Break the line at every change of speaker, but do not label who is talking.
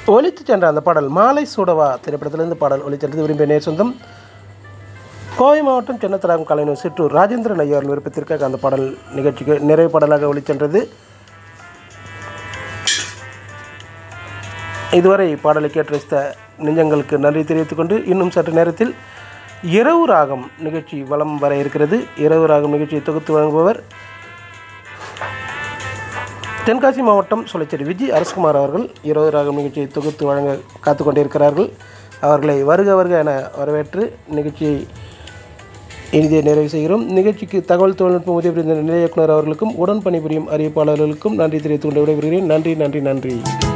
ஒலித்து சென்ற அந்த பாடல் மாலை சூடவா திரைப்படத்திலிருந்து பாடல் ஒலிச்சென்றது விரும்பிய நேர் சொந்தம் கோவை மாவட்டம் சென்னத்தராம் கலைஞர் சிற்றூர் ராஜேந்திரன் ஐயாவின் விருப்பத்திற்காக அந்த பாடல் நிகழ்ச்சிக்கு நிறைவு பாடலாக ஒலிச்சென்றது இதுவரை பாடலை கேட்டு ரசித்த நெஞ்சங்களுக்கு நன்றி தெரிவித்துக் கொண்டு இன்னும் சற்று நேரத்தில் இரவு ராகம் நிகழ்ச்சி வலம் வர இருக்கிறது இரவு ராகம் நிகழ்ச்சியை தொகுத்து வழங்குபவர் தென்காசி மாவட்டம் சொலைச்சேரி விஜய் அரசகுமார் அவர்கள் இரவு ராகம் நிகழ்ச்சியை தொகுத்து வழங்க காத்து கொண்டிருக்கிறார்கள் அவர்களை வருக வருக என வரவேற்று நிகழ்ச்சியை இனிதே நிறைவு செய்கிறோம் நிகழ்ச்சிக்கு தகவல் தொழில்நுட்ப உதவி புரிந்த நிலைய இயக்குனர் அவர்களுக்கும் உடன் பணிபுரியும் அறிவிப்பாளர்களுக்கும் நன்றி தெரிவித்துக் கொண்டு விடைபெறுகிறேன் நன்றி நன்றி நன்றி